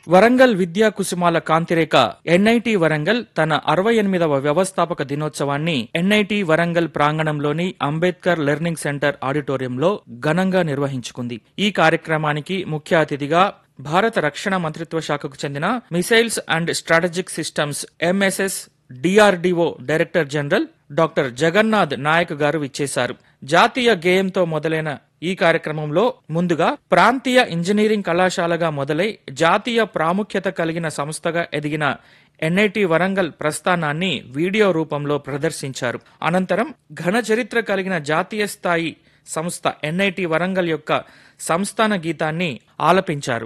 వరంగల్ విద్యా కుసుమాల కాంతిరేఖ ఎన్ఐటి వరంగల్ తన అరవై ఎనిమిదవ వ్యవస్థాపక దినోత్సవాన్ని ఎన్ఐటి వరంగల్ ప్రాంగణంలోని అంబేద్కర్ లెర్నింగ్ సెంటర్ ఆడిటోరియంలో ఘనంగా నిర్వహించుకుంది ఈ కార్యక్రమానికి ముఖ్య అతిథిగా భారత రక్షణ మంత్రిత్వ శాఖకు చెందిన missiles and strategic systems MSS DRDO director general doctor Jagannath Nayak గారు విచ్చేశారు జాతీయ గేయంతో మొదలైన ఈ కార్యక్రమంలో ముందుగా ప్రాంతీయ ఇంజనీరింగ్ కళాశాలగా మొదలై జాతీయ ప్రాముఖ్యత కలిగిన సంస్థగా ఎదిగిన ఎన్ఐటి వరంగల్ ప్రస్థానాన్ని వీడియో రూపంలో ప్రదర్శించారు అనంతరం ఘన చరిత్ర కలిగిన జాతీయ స్థాయి సంస్థ ఎన్ఐటి వరంగల్ యొక్క సంస్థాన గీతాన్ని ఆలపించారు